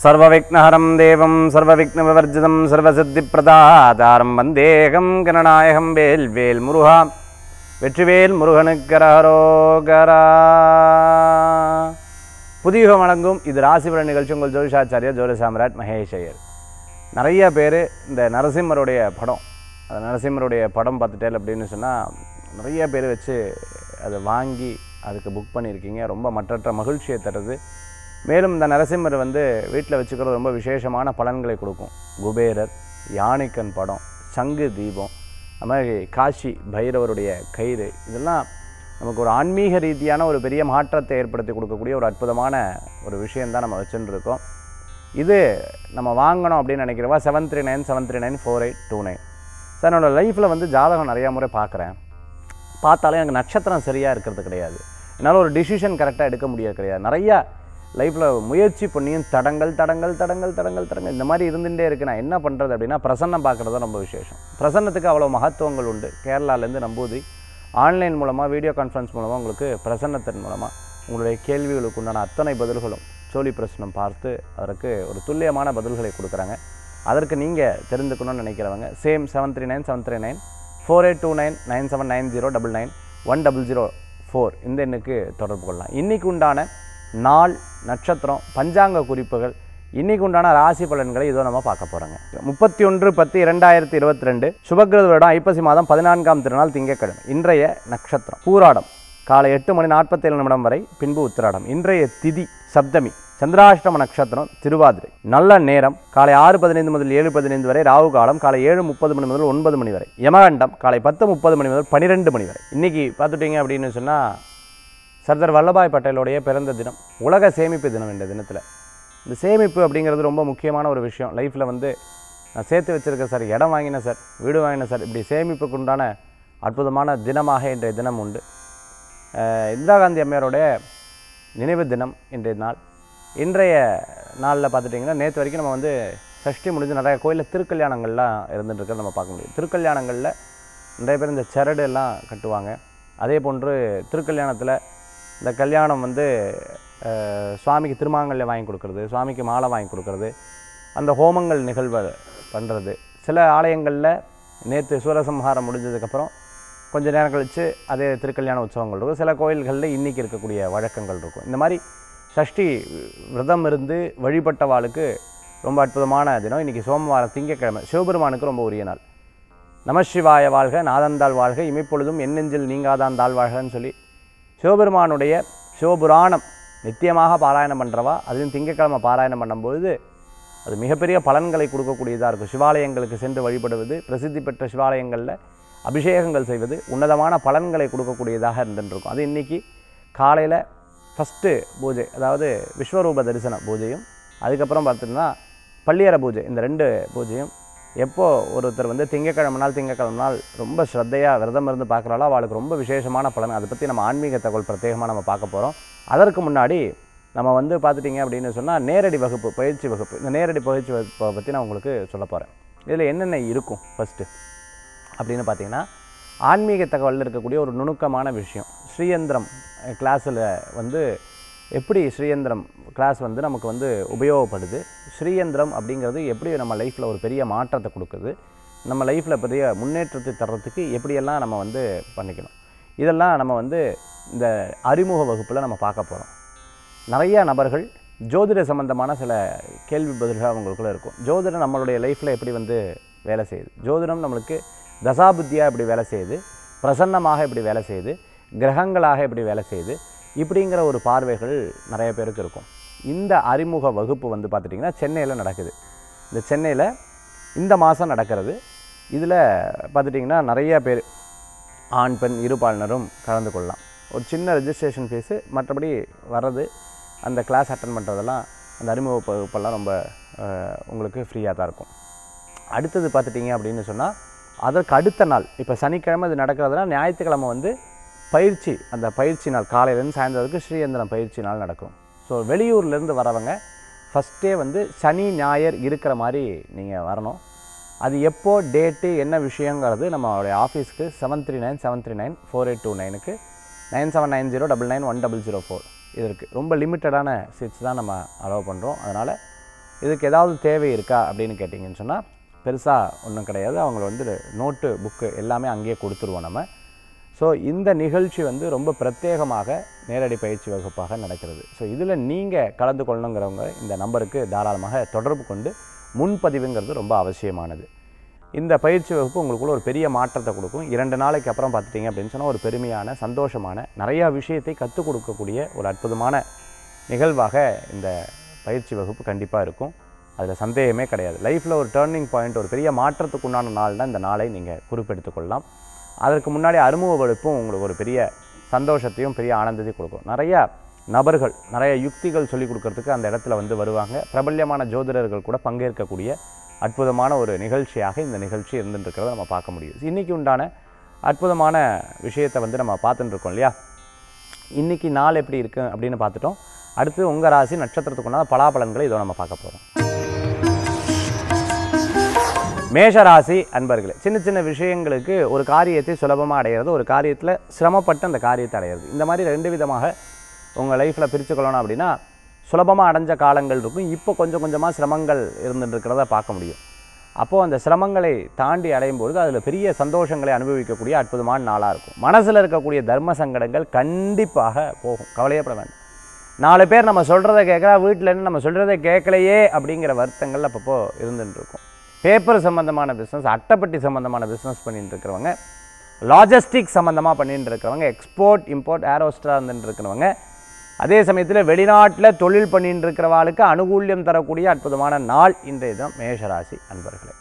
சர்வவிக்னஹரம் தேவம் சர்வவிக்னவிவர்ஜிதம் சர்வசித்திப்பிரதாதாரம் வந்தேகம் கணநாயகம் வேல் வேல் முருகா வெற்றிவேல் முருகனுக்கரகரோகரா புதியுகம் வழங்கும் இது ராசிபலன் நிகழ்ச்சி உங்கள் ஜோதிஷாச்சாரியா ஜோதி சாம்ராட் மகேஷ் ஐயர் நிறைய பேர் இந்த நரசிம்மருடைய படம் அந்த நரசிம்மருடைய படம் பார்த்துட்டேன் அப்படின்னு சொன்னால் நிறைய பேர் வச்சு அதை வாங்கி அதுக்கு புக் பண்ணியிருக்கீங்க ரொம்ப மற்றற்ற மகிழ்ச்சியை தருது மேலும் இந்த நரசிம்மர் வந்து வீட்டில் வச்சுக்கிறது ரொம்ப விசேஷமான பலன்களை கொடுக்கும் குபேரர் யானைக்கன் படம் சங்கு தீபம் அது மாதிரி காஷி பைரவருடைய கயிறு இதெல்லாம் நமக்கு ஒரு ஆன்மீக ரீதியான ஒரு பெரிய மாற்றத்தை ஏற்படுத்தி கொடுக்கக்கூடிய ஒரு அற்புதமான ஒரு விஷயந்தான் நம்ம வச்சுட்டு இருக்கோம் இது நம்ம வாங்கணும் அப்படின்னு நினைக்கிறவா seven three nine seven three nine four eight two nine sir என்னோட லைஃப்பில் வந்து ஜாதகம் நிறையா முறை பார்க்குறேன் பார்த்தாலும் எனக்கு நட்சத்திரம் சரியாக இருக்கிறது கிடையாது என்னால் ஒரு டிசிஷன் கரெக்டாக எடுக்க முடியாது கிடையாது நிறையா லைஃப்பில் முயற்சி பண்ணியும் தடங்கள் தடங்கள் தடங்கள் தடங்கள் தடங்கள் இந்த மாதிரி இருந்துகிட்டே இருக்கு நான் என்ன பண்ணுறது அப்படின்னா பிரசன்னம் பார்க்குறது தான் ரொம்ப விசேஷம் பிரசன்னத்துக்கு அவ்வளோ மகத்துவங்கள் உண்டு கேரளாலேருந்து நம்பூதிரி ஆன்லைன் மூலமாக வீடியோ கான்ஃபரன்ஸ் மூலமாக உங்களுக்கு பிரசன்னத்தின் மூலமாக உங்களுடைய கேள்விகளுக்கு உண்டான அத்தனை பதில்களும் சோழி பிரசனம் பார்த்து அதற்கு ஒரு துல்லியமான பதில்களை கொடுக்குறாங்க அதற்கு நீங்கள் தெரிந்துக்கணும்னு நினைக்கிறவங்க same seven three nine seven three nine four eight two nine nine seven nine zero double nine one double zero four இந்த எண்ணுக்கு தொடர்பு கொள்ளலாம் இன்றைக்கு உண்டான நாள் நட்சத்திரம் பஞ்சாங்க குறிப்புகள் இன்னைக்கு உண்டான ராசி பலன்களை இதோ நம்ம பார்க்க போகிறோங்க முப்பத்தி ஒன்று பத்து இரண்டாயிரத்தி இருபத்தி ரெண்டு சுபகிருத வருடம் ஐப்பசி மாதம் பதினான்காம் திருநாள் திங்கட்கிழமை இன்றைய நட்சத்திரம் பூராடம் காலை எட்டு மணி நாற்பத்தேழு நிமிடம் வரை பின்பு உத்திராடம் இன்றைய திதி சப்தமி சந்திராஷ்டம நட்சத்திரம் திருவாதிரை நல்ல நேரம் காலை ஆறு பதினைந்து முதல் ஏழு பதினைந்து வரை ராகு காலம் காலை ஏழு முப்பது மணி முதல் ஒன்பது மணி வரை யமகண்டம் காலை பத்து முப்பது மணி முதல் பன்னிரெண்டு மணி வரை இன்னைக்கு பார்த்துட்டீங்க அப்படின்னு சொன்னால் சர்தார் வல்லபாய் பட்டேலுடைய பிறந்த தினம் உலக சேமிப்பு தினம் இந்த தினத்தில் இந்த சேமிப்பு அப்படிங்கிறது ரொம்ப முக்கியமான ஒரு விஷயம் லைஃப்பில் வந்து நான் சேர்த்து வச்சுருக்கேன் சார் இடம் வாங்கினேன் சார் வீடு வாங்கினேன் சார் இப்படி சேமிப்புக்கு உண்டான அற்புதமான தினமாக இன்றைய தினம் உண்டு அஹ் இந்திரா காந்தி அம்மையாருடைய நினைவு தினம் இன்றைய நாள் இன்றைய நாளில் பார்த்துட்டிங்கன்னா நேற்று வரைக்கும் நம்ம வந்து சஷ்டி முடிஞ்சு நிறைய கோயிலில் திருக்கல்யாணங்கள்லாம் இருந்துட்டு இருக்கிறத நம்ம பார்க்க முடியும் திருக்கல்யாணங்களில் நிறைய பேர் இந்த சரடு எல்லாம் கட்டுவாங்க அதே போன்று திருக்கல்யாணத்தில் இந்த கல்யாணம் வந்து அஹ், சுவாமிக்கு திருமாங்கல்யம் வாங்கி கொடுக்கறது சுவாமிக்கு மாலை வாங்கி கொடுக்கறது அந்த ஹோமங்கள் நிகழ்வை பண்ணுறது சில ஆலயங்களில் நேற்று சூரசம்ஹாரம் முடிஞ்சதுக்கப்புறம் கொஞ்ச நேரம் கழித்து அதே திருக்கல்யாண உற்சவங்கள் இருக்கும் சில கோயில்களில் இன்றைக்கி இருக்கக்கூடிய வழக்கங்கள் இருக்கும் இந்த மாதிரி சஷ்டி விரதம் இருந்து வழிபட்டவாளுக்கு ரொம்ப அற்புதமான தினம் இன்றைக்கி சோமவாரம் திங்கட்கிழமை சிவபெருமானுக்கு ரொம்ப உரிய நாள் நமசிவாய வாழ்க நாதந்தாள் வாழ்க இமைப்பொழுதும் என் நெஞ்சில் நீங்காதான் தாழ் வாழ்கன்னு சொல்லி சிவபெருமானுடைய சிவபுராணம் நித்தியமாக பாராயணம் பண்ணுறவா அதுவும் திங்கட்கிழமை பாராயணம் பண்ணும்பொழுது அது மிகப்பெரிய பலன்களை கொடுக்கக்கூடியதாக இருக்கும் சிவாலயங்களுக்கு சென்று வழிபடுவது பிரசித்தி பெற்ற சிவாலயங்களில் அபிஷேகங்கள் செய்வது உன்னதமான பலன்களை கொடுக்கக்கூடியதாக இருந்துருக்கும் அது இன்றைக்கி காலையில் ஃபஸ்ட்டு பூஜை அதாவது விஸ்வரூப தரிசன பூஜையும் அதுக்கப்புறம் பார்த்தீங்கன்னா பள்ளியற பூஜை இந்த ரெண்டு பூஜையும் எப்போ ஒருத்தர் வந்து திங்கக்கிழமை நாள் திங்கக்கிழமை நாள் ரொம்ப ஸ்ரத்தையாக விரதம் இருந்து பார்க்குறாளோ அவளுக்கு ரொம்ப விசேஷமான பலன் அதை பற்றி நம்ம ஆன்மீக தகவல் பிரத்யேகமாக நம்ம பார்க்க போகிறோம் அதற்கு முன்னாடி நம்ம வந்து பார்த்துட்டிங்க அப்படின்னு சொன்னால் நேரடி வகுப்பு பயிற்சி வகுப்பு இந்த நேரடி பயிற்சி வகுப்பை பற்றி நான் உங்களுக்கு சொல்ல போகிறேன் இதில் என்னென்ன இருக்கும் ஃபஸ்ட்டு அப்படின்னு பார்த்தீங்கன்னா ஆன்மீக தகவலில் இருக்கக்கூடிய ஒரு நுணுக்கமான விஷயம் ஸ்ரீயந்திரம் கிளாஸில் வந்து எப்படி ஸ்ரீயந்திரம் கிளாஸ் வந்து நமக்கு வந்து உபயோகப்படுது ஸ்ரீயந்திரம் அப்படிங்கிறது எப்படி நம்ம லைஃப்பில் ஒரு பெரிய மாற்றத்தை கொடுக்குது நம்ம லைஃப்பில் பெரிய முன்னேற்றத்தை தர்றதுக்கு எப்படியெல்லாம் நம்ம வந்து பண்ணிக்கணும் இதெல்லாம் நம்ம வந்து இந்த அறிமுக வகுப்பில் நம்ம பார்க்க போகிறோம் நிறைய நபர்கள் ஜோதிட சம்பந்தமான சில கேள்வி பதில்கள் அவங்களுக்குள்ள இருக்கும் ஜோதிடம் நம்மளுடைய லைஃப்பில் எப்படி வந்து வேலை செய்யுது ஜோதிடம் நம்மளுக்கு தசாபுத்தியாக எப்படி வேலை செய்யுது பிரசன்னமாக எப்படி வேலை செய்யுது கிரகங்களாக எப்படி வேலை செய்யுது இப்படிங்கிற ஒரு பார்வைகள் நிறைய பேருக்கு இருக்கும் இந்த அறிமுக வகுப்பு வந்து பார்த்துட்டிங்கன்னா சென்னையில் நடக்குது இந்த சென்னையில் இந்த மாதம் நடக்கிறது இதில் பார்த்துட்டிங்கன்னா நிறைய பேர் ஆண் பெண் இருபாலினரும் கலந்து கொள்ளலாம் ஒரு சின்ன ரெஜிஸ்ட்ரேஷன் ஃபீஸு மற்றபடி வர்றது அந்த கிளாஸ் அட்டன் பண்ணுறதெல்லாம் அந்த அறிமுக வகுப்பெல்லாம் ரொம்ப அஹ், உங்களுக்கு ஃப்ரீயாக தான் இருக்கும் அடுத்தது பார்த்துட்டிங்க அப்படின்னு சொன்னால் அதற்கு அடுத்த நாள் இப்போ சனிக்கிழமை இது நடக்கிறதுனா ஞாயிற்றுக்கிழமை வந்து பயிற்சி அந்த பயிற்சி நாள் காலையிலேருந்து சாயந்தரம் வரைக்கும் ஸ்ரீயந்திரம் பயிற்சி நாள் நடக்கும் ஸோ வெளியூர்லேருந்து வரவங்க ஃபஸ்ட்டே வந்து சனி ஞாயிறு இருக்கிற மாதிரி நீங்கள் வரணும் அது எப்போ டேட்டு என்ன விஷயங்கிறது நம்மளுடைய ஆஃபீஸ்க்கு seven three nine seven three nine four eight two நைனுக்கு nine seven nine zero double nine one double zero four இது இருக்குது ரொம்ப லிமிட்டடான சீட்ஸ் தான் நம்ம அலோவ் பண்ணுறோம் அதனால் இதுக்கு ஏதாவது தேவை இருக்கா அப்படின்னு கேட்டிங்கன்னு சொன்னால் பெருசாக ஒன்றும் கிடையாது அவங்க வந்து நோட்டு புக்கு எல்லாமே அங்கேயே கொடுத்துருவோம் நம்ம ஸோ இந்த நிகழ்ச்சி வந்து ரொம்ப பிரத்யேகமாக நேரடி பயிற்சி வகுப்பாக நடக்கிறது ஸோ இதில் நீங்கள் கலந்து கொள்ளணுங்கிறவங்க இந்த நம்பருக்கு தாராளமாக தொடர்பு கொண்டு முன்பதிவுங்கிறது ரொம்ப அவசியமானது இந்த பயிற்சி வகுப்பு உங்களுக்குள்ள ஒரு பெரிய மாற்றத்தை கொடுக்கும் இரண்டு நாளைக்கு அப்புறம் பார்த்துட்டிங்க அப்படின்னு சொன்னால் ஒரு பெருமையான சந்தோஷமான நிறையா விஷயத்தை கற்றுக் கொடுக்கக்கூடிய ஒரு அற்புதமான நிகழ்வாக இந்த பயிற்சி வகுப்பு கண்டிப்பாக இருக்கும் அதில் சந்தேகமே கிடையாது லைஃப்பில் ஒரு டேர்னிங் பாயிண்ட் ஒரு பெரிய மாற்றத்துக்கு உண்டான நாள் தான் இந்த நாளை நீங்கள் குறிப்பெடுத்துக் கொள்ளலாம் அதற்கு முன்னாடி அறிமுக வகுப்பும் உங்களுக்கு ஒரு பெரிய சந்தோஷத்தையும் பெரிய ஆனந்தத்தையும் கொடுக்கும் நிறையா நபர்கள் நிறைய யுக்திகள் சொல்லிக் கொடுக்கறதுக்கு அந்த இடத்துல வந்து வருவாங்க பிரபல்யமான ஜோதிடர்கள் கூட பங்கேற்கக்கூடிய அற்புதமான ஒரு நிகழ்ச்சியாக இந்த நிகழ்ச்சி இருந்துட்டு இருக்கிறத நம்ம பார்க்க முடியும் இன்றைக்கி உண்டான அற்புதமான விஷயத்தை வந்து நம்ம பார்த்துட்டு இருக்கோம் இல்லையா இன்றைக்கி நாள் எப்படி இருக்குது அப்படின்னு பார்த்துட்டோம் அடுத்து உங்கள் ராசி நட்சத்திரத்துக்கு உண்டான பலாபலன்களை இதோ நம்ம பார்க்க போகிறோம் மேஷராசி அன்பர்களே சின்ன சின்ன விஷயங்களுக்கு ஒரு காரியத்தை சுலபமாக அடையிறது ஒரு காரியத்தில் சிரமப்பட்டு அந்த காரியத்தை அடையிறது இந்த மாதிரி ரெண்டு விதமாக உங்கள் லைஃப்பில் பிரிச்சுக்கொள்ளணும் அப்படின்னா சுலபமாக அடைஞ்ச காலங்கள் இருக்கும் இப்போ கொஞ்சம் கொஞ்சமாக சிரமங்கள் இருந்துட்டு இருக்கிறத பார்க்க முடியும் அப்போது அந்த சிரமங்களை தாண்டி அடையும் பொழுது அதில் பெரிய சந்தோஷங்களை அனுபவிக்கக்கூடிய அற்புதமான நாளாக இருக்கும் மனசில் இருக்கக்கூடிய தர்ம சங்கடங்கள் கண்டிப்பாக போகும் கவலையப்பட வேண்டாம் நாலு பேர் நம்ம சொல்கிறத கேட்குறா வீட்டில் இருந்து நம்ம சொல்கிறத கேட்கலையே அப்படிங்கிற வருத்தங்கள் அப்பப்போ இருந்துட்டு இருக்கும் பேப்பர் சம்மந்தமான பிஸ்னஸ் அட்டைப்பட்டி சம்மந்தமான பிஸ்னஸ் பண்ணிட்டு இருக்கிறவங்க லாஜிஸ்டிக் சம்மந்தமாக பண்ணிட்டு இருக்கிறவங்க எக்ஸ்போர்ட் இம்போர்ட் ஏரோஸ்டராக இருந்துட்டு இருக்கிறவங்க அதே சமயத்தில் வெளிநாட்டில் தொழில் பண்ணிட்டு இருக்கிறவாளுக்கு அனுகூல்யம் தரக்கூடிய அற்புதமான நாள் இன்றைய தினம் மேஷராசி அன்பர்களே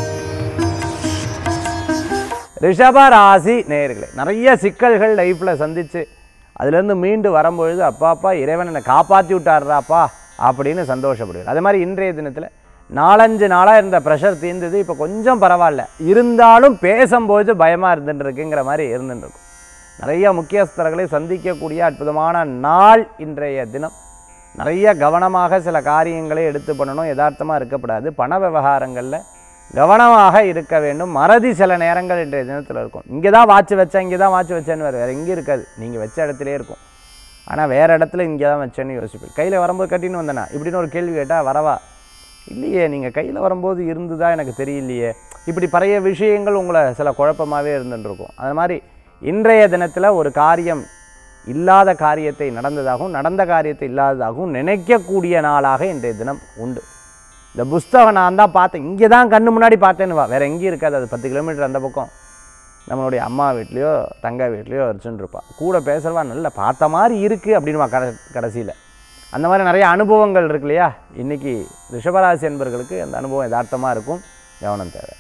ரிஷப ராசி நேயர்களே நிறைய சிக்கல்கள் லைஃப்பில் சந்தித்து அதுலேருந்து மீண்டு வரும்பொழுது அப்பாப்பா இறைவன் என்னை காப்பாற்றி விட்டாருறாப்பா அப்படின்னு சந்தோஷப்படுவார் அதே மாதிரி இன்றைய தினத்தில் நாலஞ்சு நாளாக இருந்த ப்ரெஷர் தீர்ந்தது இப்போ கொஞ்சம் பரவாயில்ல இருந்தாலும் பேசும்போது பயமாக இருந்துட்டு இருக்குங்கிற மாதிரி இருந்துட்டு இருக்கும் நிறைய முக்கியஸ்தர்களை சந்திக்கக்கூடிய அற்புதமான நாள் இன்றைய தினம் நிறைய கவனமாக சில காரியங்களை எடுத்து பண்ணணும் யதார்த்தமாக இருக்கக்கூடாது பண விவகாரங்களில் கவனமாக இருக்க வேண்டும் மறதி சில நேரங்கள் இன்றைய தினத்தில் இருக்கும் இங்கே தான் வாட்ச் வச்சேன் இங்கே தான் வாட்ச் வச்சேன்னு வேறு வேறு எங்கேயும் இருக்காது நீங்கள் வச்ச இடத்துலே இருக்கும் ஆனால் வேறு இடத்துல இங்கே தான் வச்சேன்னு யோசிப்பேன் கையில் வரும்போது கட்டின்னு வந்தேனா இப்படின்னு ஒரு கேள்வி கேட்டால் வரவா இல்லையே நீங்கள் கையில் வரும்போது இருந்துதா எனக்கு தெரியலையே இப்படி பழைய விஷயங்கள் உங்களை சில குழப்பமாகவே இருந்துட்டு இருக்கும் அது மாதிரி இன்றைய தினத்தில் ஒரு காரியம் இல்லாத காரியத்தை நடந்ததாகவும் நடந்த காரியத்தை இல்லாததாகவும் நினைக்கக்கூடிய நாளாக இன்றைய தினம் உண்டு இந்த புஸ்தகம் நான் தான் பார்த்தேன் இங்கே தான் கண்ணு முன்னாடி பார்த்தேன்னு வா வேறு எங்கேயும் இருக்காது அது பத்து கிலோமீட்டர் அந்த பக்கம் நம்மளுடைய அம்மா வீட்லேயோ தங்க வீட்லேயோ வச்சுன்னு இருப்பா கூட பேசுகிறவா நல்ல பார்த்த மாதிரி இருக்குது அப்படின்வா கட கடைசியில் அந்த மாதிரி நிறைய அனுபவங்கள் இருக்கு இல்லையா இன்றைக்கி ரிஷபராசி என்பர்களுக்கு அந்த அனுபவம் யதார்த்தமாக இருக்கும் கவனம் தேவை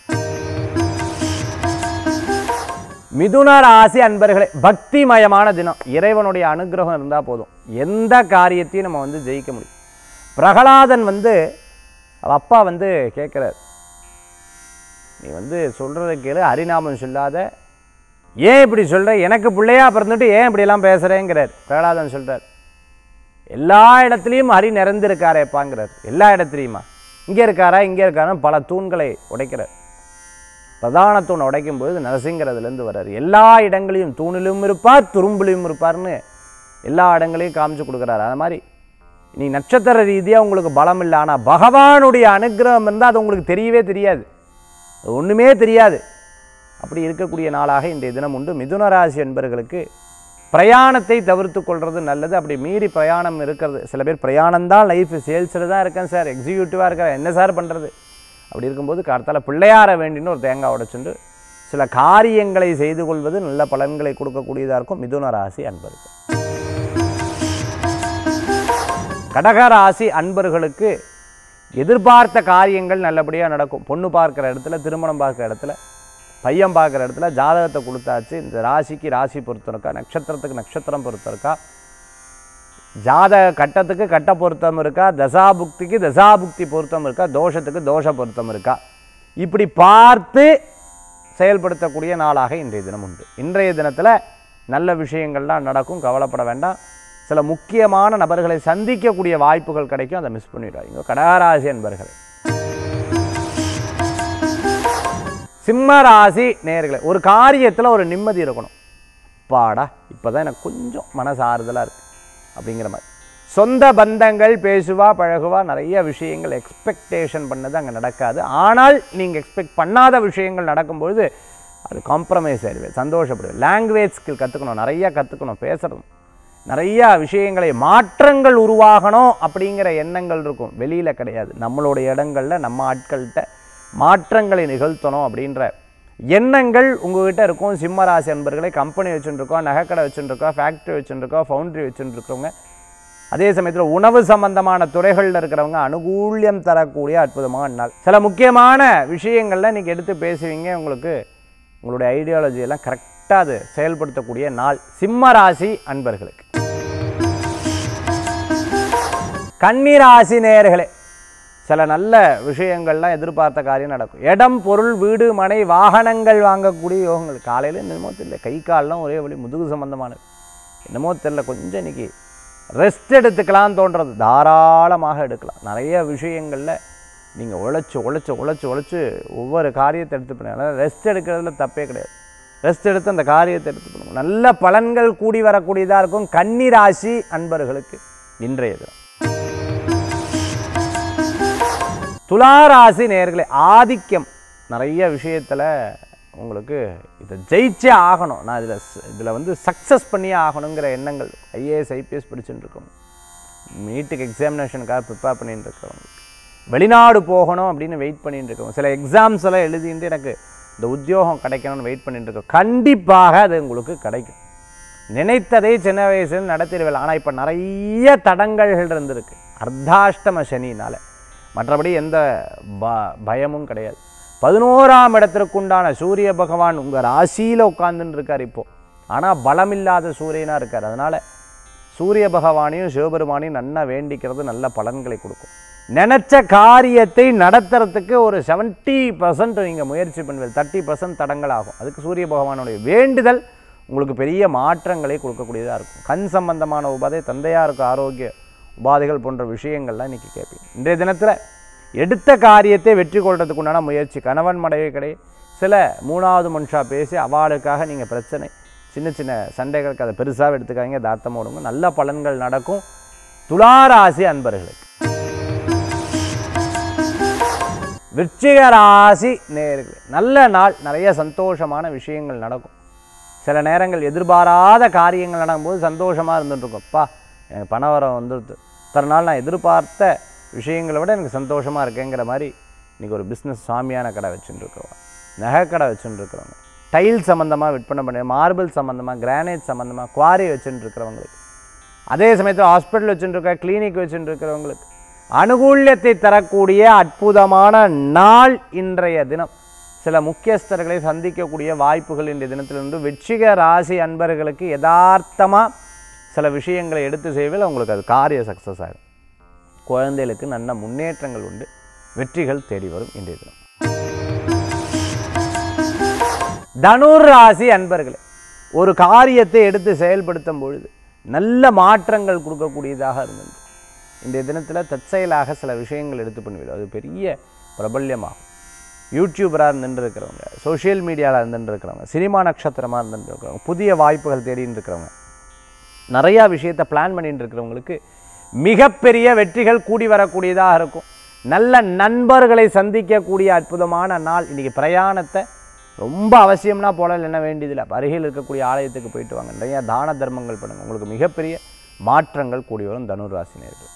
மிதுன ராசி அன்பர்களே பக்திமயமான தினம் இறைவனுடைய அனுகிரகம் இருந்தால் போதும் எந்த காரியத்தையும் நம்ம வந்து ஜெயிக்க முடியும் பிரகலாதன் வந்து அவ அப்பா வந்து கேட்குறார் நீ வந்து சொல்கிறத கேளு ஹரிநாமம் சொல்லாத ஏன் இப்படி சொல்கிற எனக்கு பிள்ளையா பிறந்துட்டு ஏன் இப்படியெல்லாம் பேசுகிறேங்கிறார் பிரகலாதன் சொல்கிறார் எல்லா இடத்துலையும் ஹரி நிறைந்திருக்காரேப்பாங்கிறார் எல்லா இடத்துலையுமா இங்கே இருக்காரா இங்கே இருக்காரா பல தூண்களை உடைக்கிறார் பிரதான தூண் உடைக்கும் போது நரசிங்கிறதுலேருந்து வர்றார் எல்லா இடங்களையும் தூணிலும் இருப்பார் துரும்பிலையும் இருப்பார்னு எல்லா இடங்களையும் காமிச்சு கொடுக்குறாரு அது மாதிரி நீ நட்சத்திர ரீதியாக உங்களுக்கு பலம் இல்லை ஆனால் பகவானுடைய அனுகிரகம் இருந்தால் அது உங்களுக்கு தெரியவே தெரியாது அது ஒன்றுமே தெரியாது அப்படி இருக்கக்கூடிய நாளாக இன்றைய தினம் உண்டு மிதுன ராசி என்பவர்களுக்கு பிரயாணத்தை தவிர்த்து கொள்வது நல்லது அப்படி மீறி பிரயாணம் இருக்கிறது சில பேர் பிரயாணம் தான் லைஃப் சேல்ஸில் தான் இருக்கேன் சார் எக்ஸிக்யூட்டிவாக இருக்கேன் என்ன சார் பண்ணுறது அப்படி இருக்கும்போது கார்த்தால பிள்ளையார வேண்டின்னு ஒரு தேங்காய் உடைச்சுண்டு சில காரியங்களை செய்து கொள்வது நல்ல பலன்களை கொடுக்கக்கூடியதாக இருக்கும் மிதுன ராசி அன்பருக்கு கடகராசி அன்பர்களுக்கு எதிர்பார்த்த காரியங்கள் நல்லபடியாக நடக்கும் பொண்ணு பார்க்குற இடத்துல திருமணம் பார்க்குற இடத்துல பையன் பார்க்குற இடத்துல ஜாதகத்தை கொடுத்தாச்சு இந்த ராசிக்கு ராசி பொருத்தம் இருக்கா நட்சத்திரத்துக்கு நட்சத்திரம் பொருத்தம் இருக்கா ஜாதக கட்டத்துக்கு கட்ட பொருத்தம் இருக்கா தசாபுக்திக்கு தசாபுக்தி பொருத்தம் இருக்கா தோஷத்துக்கு தோஷ பொருத்தம் இருக்கா இப்படி பார்த்து செயல்படுத்தக்கூடிய நாளாக இன்றைய தினம் உண்டு இன்றைய தினத்தில் நல்ல விஷயங்கள்லாம் நடக்கும் கவலைப்பட வேண்டாம் சில முக்கியமான நபர்களை சந்திக்கக்கூடிய வாய்ப்புகள் கிடைக்கும் அதை மிஸ் பண்ணிடாதீங்க கடகராசி என்பர்களே சிம்ம ராசி நேர்களே ஒரு காரியத்தில் ஒரு நிம்மதி இருக்கணும் பாடா இப்போ தான் எனக்கு கொஞ்சம் மனசு ஆறுதலாக இருக்குது அப்படிங்கிற மாதிரி சொந்த பந்தங்கள் பேசுவா பழகுவா நிறைய விஷயங்கள் எக்ஸ்பெக்டேஷன் பண்ணது அங்கே நடக்காது ஆனால் நீங்கள் எக்ஸ்பெக்ட் பண்ணாத விஷயங்கள் நடக்கும்பொழுது அது காம்ப்ரமைஸ் ஆயிடுவேன் சந்தோஷப்படுவேன் லாங்குவேஜ் ஸ்கில் கற்றுக்கணும் நிறையா கற்றுக்கணும் பேசுறது நிறையா விஷயங்களை மாற்றங்கள் உருவாகணும் அப்படிங்கிற எண்ணங்கள் இருக்கும் வெளியில் கிடையாது நம்மளோட இடங்களில் நம்ம ஆட்கள்கிட்ட மாற்றங்களை நிகழ்த்தணும் அப்படின்ற எண்ணங்கள் உங்ககிட்ட இருக்கும் சிம்மராசி அன்பர்களை கம்பெனி வச்சுட்டுருக்கோம் நகைக்கடை வச்சுட்டுருக்கோம் ஃபேக்ட்ரி வச்சுட்டுருக்கோம் ஃபவுண்ட்ரி வச்சுட்டுருக்கவங்க அதே சமயத்தில் உணவு சம்பந்தமான துறைகளில் இருக்கிறவங்க அனுகூல்யம் தரக்கூடிய அற்புதமான நாள் சில முக்கியமான விஷயங்கள்ல நீங்கள் எடுத்து பேசுவீங்க உங்களுக்கு உங்களுடைய ஐடியாலஜி எல்லாம் கரெக்டாக அது செயல்படுத்தக்கூடிய நாள் சிம்ம ராசி அன்பர்களுக்கு கன்னிராசி நேயர்களே சில நல்ல விஷயங்கள்லாம் எதிர்பார்த்த காரியம் நடக்கும் இடம் பொருள் வீடு மனை வாகனங்கள் வாங்கக்கூடிய யோகங்கள் காலையில் என்னமோ தெரியல கை கால்லாம் ஒரே வழி முதுகு சம்பந்தமானது என்னமோ தெரியல கொஞ்சம் இன்னைக்கு ரெஸ்ட் எடுத்துக்கலாம் தோன்றது தாராளமாக எடுக்கலாம் நிறைய விஷயங்களில் நீங்கள் உழைச்சி உழைச்சி உழைச்சி உழைச்சி ஒவ்வொரு காரியத்தை எடுத்து பண்ண ரெஸ்ட் எடுக்கிறதுல தப்பே கிடையாது ரெஸ்ட் எடுத்து அந்த காரியத்தை எடுத்து பண்ணுங்க நல்ல பலன்கள் கூடி வரக்கூடியதாக இருக்கும் கன்னி ராசி அன்பர்களுக்கு இன்றைய தினம் துளாராசி நேர்களே ஆதிக்கம் நிறைய விஷயத்தில் உங்களுக்கு இதை ஜெயிச்சே ஆகணும் நான் இதில் இதில் வந்து சக்ஸஸ் பண்ணியே ஆகணுங்கிற எண்ணங்கள் ஐஏஎஸ் ஐபிஎஸ் படிச்சுட்டு இருக்கோம் நீட்டுக்கு எக்ஸாமினேஷனுக்காக ப்ரிப்பேர் பண்ணிட்டு இருக்கிறவங்க வெளிநாடு போகணும் அப்படின்னு வெயிட் பண்ணிட்டு இருக்கோம் சில எக்ஸாம்ஸ் எல்லாம் எழுதிட்டு எனக்கு இந்த உத்தியோகம் கிடைக்கணும்னு வெயிட் பண்ணிட்டு இருக்கோம் கண்டிப்பாக அது உங்களுக்கு கிடைக்கும் நினைத்ததை சின்ன வயசில் நடத்திடுவேன் ஆனால் இப்போ நிறைய தடங்கல்கள் இருந்திருக்கு அர்த்தாஷ்டம சனினால மற்றபடி எந்த ப பயமும் கிடையாது பதினோராம் இடத்திற்குண்டான சூரிய பகவான் உங்கள் ராசியில் உட்கார்ந்துன்னு இருக்கார் இப்போது ஆனால் பலமில்லாத சூரியனாக இருக்கார் அதனால் சூரிய பகவானையும் சிவபெருமானையும் நன்னா வேண்டிக்கிறது நல்ல பலன்களை கொடுக்கும் நினச்ச காரியத்தை நடத்துறதுக்கு ஒரு செவன்ட்டி பர்சன்ட் நீங்கள் முயற்சி பண்ணுவீங்க தேர்ட்டி பர்சன்ட் தடங்கள் ஆகும் அதுக்கு சூரிய பகவானுடைய வேண்டுதல் உங்களுக்கு பெரிய மாற்றங்களை கொடுக்கக்கூடியதாக இருக்கும் கண் சம்பந்தமான உபாதை தந்தையாருக்கு ஆரோக்கிய உபாதைகள் போன்ற விஷயங்கள்லாம் இன்றைக்கி கேட்பீங்க இன்றைய தினத்தில் எடுத்த காரியத்தை வெற்றி கொள்றதுக்கு உண்டான முயற்சி கணவன் மனைவி கிடையாது சில மூணாவது மனுஷா பேசி அவளுக்காக நீங்கள் பிரச்சனை சின்ன சின்ன சண்டைகளுக்கு அதை பெருசாக எடுத்துக்காங்க தாத்தமாக விடுங்க நல்ல பலன்கள் நடக்கும் துளாராசி அன்பர்களுக்கு விருச்சிக ராசி நேர்களே நல்ல நாள் நிறைய சந்தோஷமான விஷயங்கள் நடக்கும் சில நேரங்கள் எதிர்பாராத காரியங்கள் நடக்கும்போது சந்தோஷமாக இருந்துட்டுருக்கும் அப்பா எனக்கு பண வரம் வந்துடுது இத்தனை நாள் நான் எதிர்பார்த்த விஷயங்களை விட எனக்கு சந்தோஷமாக இருக்கேங்கிற மாதிரி இன்றைக்கி ஒரு பிஸ்னஸ் சாமியான கடை வச்சுட்டுருக்கிறோம் நகை கடை வச்சுட்டுருக்கிறவங்க டைல் சம்மந்தமாக விற்பனை பண்ணி மார்பிள் சம்மந்தமாக கிரானைட் சம்மந்தமாக குவாரி வச்சுட்டுருக்கிறவங்களுக்கு அதே சமயத்தில் ஹாஸ்பிட்டல் வச்சுட்டுருக்க கிளினிக் வச்சுட்டுருக்கிறவங்களுக்கு அனுகூல்யத்தை தரக்கூடிய அற்புதமான நாள் இன்றைய தினம் சில முக்கியஸ்தர்களை சந்திக்கக்கூடிய வாய்ப்புகள் இன்றைய தினத்திலிருந்து வெற்றிக ராசி அன்பர்களுக்கு யதார்த்தமாக சில விஷயங்களை எடுத்து செய்வதில் உங்களுக்கு அது காரிய சக்ஸஸ் ஆகும் குழந்தைகளுக்கு நல்ல முன்னேற்றங்கள் உண்டு வெற்றிகள் தேடி வரும் இன்றைய தினம் தனுர் ராசி அன்பர்களே ஒரு காரியத்தை எடுத்து செயல்படுத்தும் பொழுது நல்ல மாற்றங்கள் கொடுக்கக்கூடியதாக இருந்தது இன்றைய தினத்தில் தற்செயலாக சில விஷயங்கள் எடுத்து பண்ணுவீங்க அது பெரிய பிரபல்யமாகும் யூடியூபராக இருந்துட்டு இருக்கிறவங்க சோஷியல் மீடியாவில் இருந்துட்டு இருக்கிறவங்க சினிமா நட்சத்திரமாக இருந்துட்டு இருக்கிறவங்க புதிய வாய்ப்புகள் தேடின்னு இருக்கிறவங்க நிறையா விஷயத்தை பிளான் பண்ணிட்டு இருக்கிறவங்களுக்கு மிகப்பெரிய வெற்றிகள் கூடி வரக்கூடியதாக இருக்கும் நல்ல நண்பர்களை சந்திக்கக்கூடிய அற்புதமான நாள் இன்றைக்கி பிரயாணத்தை ரொம்ப அவசியம்னா போல என்ன வேண்டியதில்லை அப்ப அருகில் இருக்கக்கூடிய ஆலயத்துக்கு போயிட்டு வாங்க நிறையா தான தர்மங்கள் பண்ணுங்கள் உங்களுக்கு மிகப்பெரிய மாற்றங்கள் கூடி வரும் தனுர் ராசினியர்கள்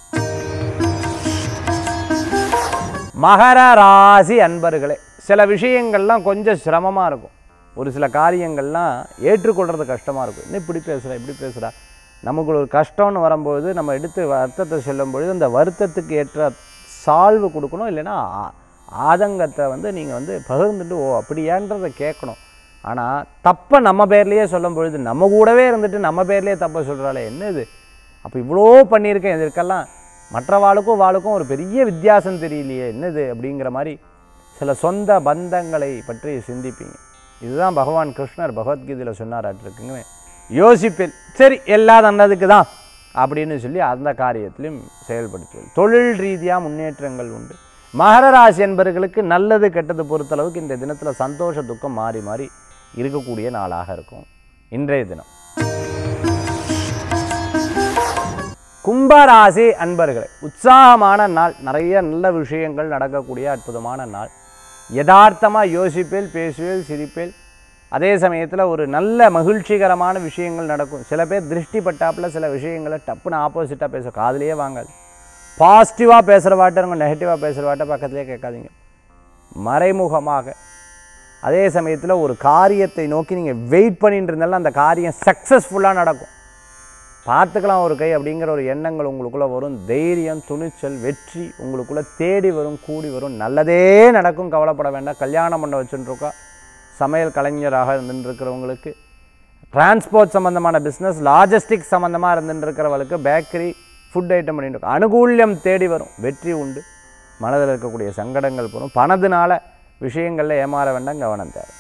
மகர ராசி அன்பர்களே சில விஷயங்கள்லாம் கொஞ்சம் சிரமமாக இருக்கும் ஒரு சில காரியங்கள்லாம் ஏற்றுக்கொள்கிறது கஷ்டமாக இருக்கும் என்ன இப்படி பேசுகிறா இப்படி பேசுகிறா நமக்கு ஒரு கஷ்டம்னு வரும்போது நம்ம எடுத்து வருத்தத்தை சொல்லும் பொழுது அந்த வருத்தத்துக்கு ஏற்ற சால்வு கொடுக்கணும் இல்லைன்னா ஆ- ஆதங்கத்தை வந்து நீங்கள் வந்து பகிர்ந்துட்டு ஓ அப்படியான்றதை கேட்கணும் ஆனால் தப்பை நம்ம பேர்லேயே சொல்லும் பொழுது நம்ம கூடவே இருந்துட்டு நம்ம பேர்லேயே தப்பை சொல்கிறாளே என்ன இது அப்போ இவ்வளோ பண்ணியிருக்கேன் இதற்கெல்லாம் மற்ற வாளுக்கும் வாளுக்கும் ஒரு பெரிய வித்தியாசம் தெரியலையே என்னது அப்படிங்கிற மாதிரி சில சொந்த பந்தங்களை பற்றி சிந்திப்பீங்க இதுதான் பகவான் கிருஷ்ணர் பகவத்கீதையில் சொன்னாராட்டிருக்குங்க யோசிப்பேன் சரி எல்லாம் நல்லதுக்கு தான் அப்படின்னு சொல்லி அந்த காரியத்திலையும் செயல்படுத்துவேன் தொழில் ரீதியாக முன்னேற்றங்கள் உண்டு மகர ராசி என்பவர்களுக்கு நல்லது கெட்டது பொறுத்தளவுக்கு இந்த தினத்தில் சந்தோஷ துக்கம் மாறி மாறி இருக்கக்கூடிய நாளாக இருக்கும் இன்றைய தினம் கும்பராசி அன்பர்களே உற்சாகமான நாள் நிறைய நல்ல விஷயங்கள் நடக்கக்கூடிய அற்புதமான நாள் யதார்த்தமாக யோசிப்பேல் பேசுவேல் சிரிப்பேல் அதே சமயத்தில் ஒரு நல்ல மகிழ்ச்சிகரமான விஷயங்கள் நடக்கும் சில பேர் திருஷ்டி பட்டாப்புல சில விஷயங்களை டப்புன்னு ஆப்போசிட்டாக பேச காதுலயே வாங்காது பாசிட்டிவாக பேசுகிற வாட்டருங்க நெகட்டிவாக பேசுகிற வாட்டை பக்கத்துலேயே கேட்காதீங்க மறைமுகமாக அதே சமயத்தில் ஒரு காரியத்தை நோக்கி நீங்கள் வெயிட் பண்ணிட்டு இருந்தாலும் அந்த காரியம் சக்ஸஸ்ஃபுல்லாக நடக்கும் பார்த்துக்கலாம் ஒரு கை அப்படிங்கிற ஒரு எண்ணங்கள் உங்களுக்குள்ளே வரும் தைரியம் துணிச்சல் வெற்றி உங்களுக்குள்ளே தேடி வரும் கூடி வரும் நல்லதே நடக்கும் கவலைப்பட வேண்டாம் கல்யாணம் பண்ண வச்சுட்டுருக்கா சமையல் கலைஞராக இருந்துருக்கிறவங்களுக்கு டிரான்ஸ்போர்ட் சம்மந்தமான பிஸ்னஸ் லாஜிஸ்டிக் சம்மந்தமாக இருந்துருக்கிறவங்களுக்கு பேக்கரி ஃபுட் ஐட்டம் பண்ணிட்டு இருக்கோம் அனுகூல்யம் தேடி வரும் வெற்றி உண்டு மனதில் இருக்கக்கூடிய சங்கடங்கள் போகும் பணத்தினால விஷயங்களில் ஏமாற வேண்டாம் கவனம் தேவை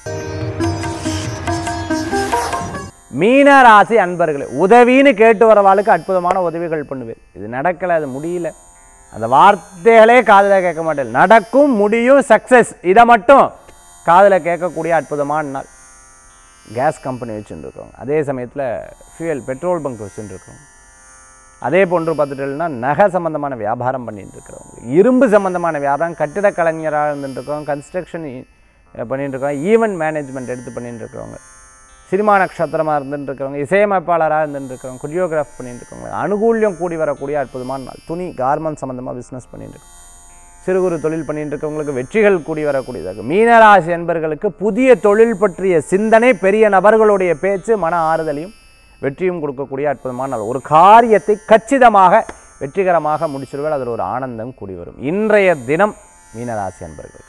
மீன ராசி அன்பர்களே உதவின்னு கேட்டு வரவாளுக்கு அற்புதமான உதவிகள் பண்ணுவேன் இது நடக்கலை அது முடியல அந்த வார்த்தைகளே காதில் கேட்க மாட்டேன் நடக்கும் முடியும் சக்ஸஸ் இதை மட்டும் காதில் கேட்கக்கூடிய அற்புதமான நாள் கேஸ் கம்பெனி வச்சுட்டு இருக்கோங்க அதே சமயத்தில் ஃபியூயல் பெட்ரோல் பங்க் வச்சுட்டு இருக்கோங்க அதே போன்று பார்த்துட்டோம்னா நகை சம்பந்தமான வியாபாரம் பண்ணிட்டு இருக்கிறவங்க இரும்பு சம்பந்தமான வியாபாரம் கட்டிட கலைஞராக இருந்துட்டு இருக்கோம் கன்ஸ்ட்ரக்ஷன் பண்ணிட்டு இருக்கோம் ஈவெண்ட் மேனேஜ்மெண்ட் எடுத்து பண்ணிட்டு இருக்கிறவங்க சினிமா நட்சத்திரமாக இருந்துட்டு இருக்கிறவங்க இசையமைப்பாளராக இருந்துட்டு இருக்கிறவங்க கொரியோகிராஃப் பண்ணிட்டு இருக்கவங்க அனுகூல்யம் கூடி வரக்கூடிய அற்புதமான நாள் துணி கார்மெண்ட் சம்மந்தமாக பிஸ்னஸ் பண்ணிட்டு இருக்கோம் சிறு குறு தொழில் பண்ணிட்டு இருக்கவங்களுக்கு வெற்றிகள் கூடி வரக்கூடியதாக இருக்கும். மீனராசி என்பர்களுக்கு புதிய தொழில் பற்றிய சிந்தனை பெரிய நபர்களுடைய பேச்சு மன ஆறுதலையும் வெற்றியும் கொடுக்கக்கூடிய அற்புதமான நாள் ஒரு காரியத்தை கச்சிதமாக வெற்றிகரமாக முடிச்சிருவேன் அதில் ஒரு ஆனந்தம் கூடி வரும் இன்றைய தினம் மீனராசி அன்பர்களுக்கு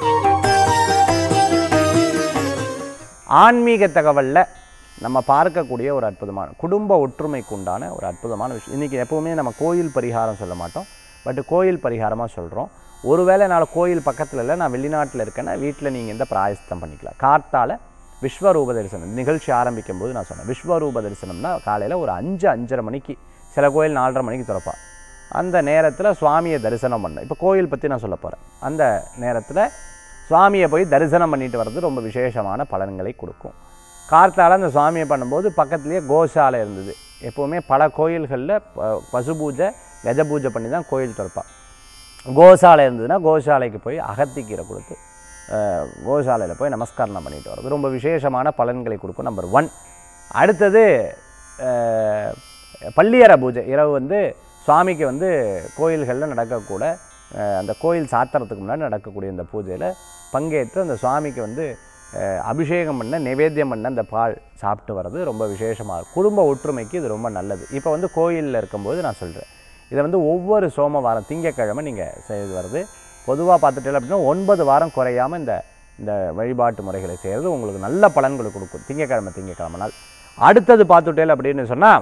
ஆன்மீக தகவலில் நம்ம பார்க்கக்கூடிய ஒரு அற்புதமான குடும்ப ஒற்றுமைக்கு உண்டான ஒரு அற்புதமான விஷயம் இன்றைக்கி எப்போவுமே நம்ம கோயில் பரிகாரம் சொல்ல மாட்டோம் பட் கோயில் பரிகாரமாக சொல்கிறோம் ஒருவேளை என்னால் கோயில் பக்கத்தில் இல்லை நான் வெளிநாட்டில் இருக்கேன்னா வீட்டில் நீங்கள் இந்த பிராயஸ்தம் பண்ணிக்கலாம் கார்த்தால விஸ்வரூப தரிசனம் இந்த நிகழ்ச்சி ஆரம்பிக்கும் போது நான் சொன்னேன் விஸ்வரூப தரிசனம்னா காலையில் ஒரு அஞ்சு அஞ்சரை மணிக்கு சில கோயில் நாலரை மணிக்கு திறப்பா அந்த நேரத்தில் சுவாமியை தரிசனம் பண்ண இப்போ கோயில் பற்றி நான் சொல்ல போகிறேன் அந்த நேரத்தில் சுவாமியை போய் தரிசனம் பண்ணிட்டு வர்றது ரொம்ப விசேஷமான பலன்களை கொடுக்கும் கார்த்தால அந்த சுவாமியை பண்ணும்போது பக்கத்துலேயே கோசாலை இருந்தது எப்போவுமே பல கோயில்களில் ப- பசு பூஜை கஜ பூஜை பண்ணி தான் கோயில் திறப்பா கோசாலை இருந்ததுன்னா கோசாலைக்கு போய் அகத்திக்கீரை கொடுத்து அஹ், கோசாலையில் போய் நமஸ்காரம் பண்ணிட்டு வர்றது ரொம்ப விசேஷமான பலன்களை கொடுக்கும் நம்பர் ஒன் அடுத்தது அஹ், பள்ளியற பூஜை இரவு வந்து சுவாமிக்கு வந்து கோயில்களில் நடக்கக்கூட அஹ், அந்த கோயில் சாத்திரத்துக்கு முன்னாடி நடக்கக்கூடிய இந்த பூஜையில் பங்கேற்று அந்த சுவாமிக்கு வந்து அஹ், அபிஷேகம் பண்ண நிவேத்தியம் பண்ண அந்த பால் சாப்பிட்டு வர்றது ரொம்ப விசேஷமாக இருக்கும் குடும்ப ஒற்றுமைக்கு இது ரொம்ப நல்லது இப்போ வந்து கோயிலில் இருக்கும்போது நான் சொல்கிறேன் இதை வந்து ஒவ்வொரு சோமவாரம் திங்கக்கிழமை நீங்கள் செய்து வர்றது பொதுவாக பார்த்துட்டீங்க அப்படின்னா ஒன்பது வாரம் குறையாமல் இந்த இந்த வழிபாட்டு முறைகளை செய்கிறது உங்களுக்கு நல்ல பலன்களை கொடுக்கும் திங்கக்கிழமை திங்கக்கிழமை நாள் அடுத்தது பார்த்துட்டேல் அப்படின்னு சொன்னால்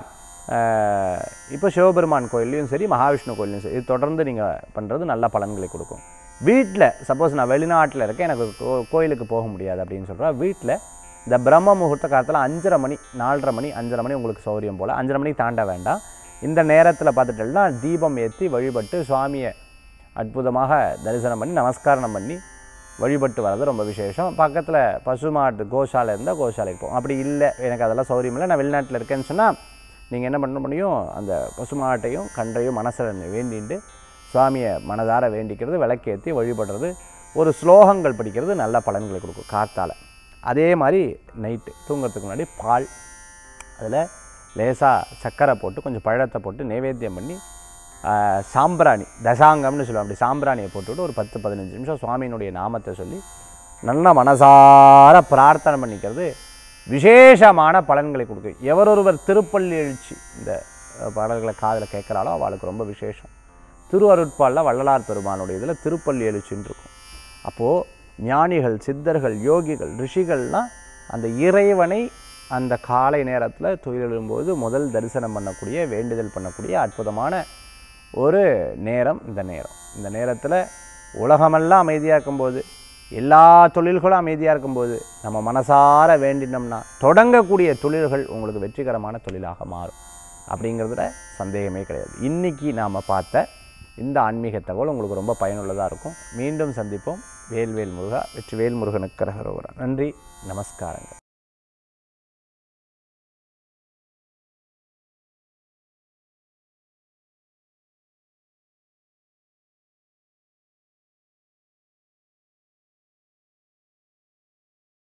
இப்போ சிவபெருமான் கோயில்லையும் சரி மகாவிஷ்ணு கோயில்லையும் சரி இது தொடர்ந்து நீங்கள் பண்ணுறது நல்ல பலன்களை கொடுக்கும் வீட்டில் சப்போஸ் நான் வெளிநாட்டில் இருக்கேன் எனக்கு கோ- கோயிலுக்கு போக முடியாது அப்படின்னு சொல்கிறா வீட்டில் இந்த பிரம்ம முகூர்த்த காலத்தில் அஞ்சரை மணி நாலரை மணி அஞ்சரை மணி உங்களுக்கு சௌரியம் போல் அஞ்சரை மணிக்கு தாண்ட வேண்டாம் இந்த நேரத்தில் பார்த்துட்டோம்னா தீபம் ஏற்றி வழிபட்டு சுவாமியை அற்புதமாக தரிசனம் பண்ணி நமஸ்காரம் பண்ணி வழிபட்டு வர்றது ரொம்ப விசேஷம் பக்கத்தில் பசுமாட்டு கோசாலை இருந்தால் கோசாலைக்கு போகும் அப்படி இல்லை எனக்கு அதெல்லாம் சௌரியம் இல்லை நான் வெளிநாட்டில் இருக்கேன்னு சொன்னால் நீங்கள் என்ன பண்ண முடியும் அந்த பசுமாட்டையும் கன்றையும் மனசில் வேண்டிட்டு சுவாமியை மனதார வேண்டிக்கிறது விளக்கேற்றி வழிபடுறது ஒரு ஸ்லோகங்கள் படிக்கிறது நல்ல பலன்களை கொடுக்கும் காத்தால அதே மாதிரி நைட்டு தூங்குறதுக்கு முன்னாடி பால் அதில் லேசாக சர்க்கரை போட்டு கொஞ்சம் பழத்தை போட்டு நைவேத்தியம் பண்ணி ஆ, சாம்பிராணி தசாங்கம்னு சொல்லுவோம் அப்படி சாம்பிராணியை போட்டுவிட்டு ஒரு பத்து பதினஞ்சு நிமிஷம் சுவாமியினுடைய நாமத்தை சொல்லி நல்ல மனசார பிரார்த்தனை பண்ணிக்கிறது விசேஷமான பலன்களை கொடுக்கும் எவரொருவர் திருப்பள்ளி எழுச்சி இந்த அஹ், பாடல்களை காதில் கேட்குறாளோ அவளுக்கு ரொம்ப விசேஷம் திருவருட்பாலில் வள்ளலார் பெருமானுடைய இதில் திருப்பள்ளி எழுச்சின்னு இருக்கும் அப்போது ஞானிகள் சித்தர்கள் யோகிகள் ரிஷிகள்லாம் அந்த இறைவனை அந்த காலை நேரத்தில் துயிலெழும்போது முதல் தரிசனம் பண்ணக்கூடிய வேண்டுதல் பண்ணக்கூடிய அற்புதமான ஒரு நேரம் இந்த நேரம் இந்த நேரத்தில் உலகமெல்லாம் அமைதியாக இருக்கும்போது எல்லா தொழில்களும் அமைதியாக இருக்கும்போது நம்ம மனசார வேண்டினோம்னா தொடங்கக்கூடிய தொழில்கள் உங்களுக்கு வெற்றிகரமான தொழிலாக மாறும் அப்படிங்கிறதுல சந்தேகமே கிடையாது இன்றைக்கி நாம் பார்த்த இந்த ஆன்மீக தகவல் உங்களுக்கு ரொம்ப பயனுள்ளதாக இருக்கும் மீண்டும் சந்திப்போம் வேல்வேல் முருகா வெற்றி வேல் முருகனுக்கு கரகரோகரா நன்றி நமஸ்காரங்கள்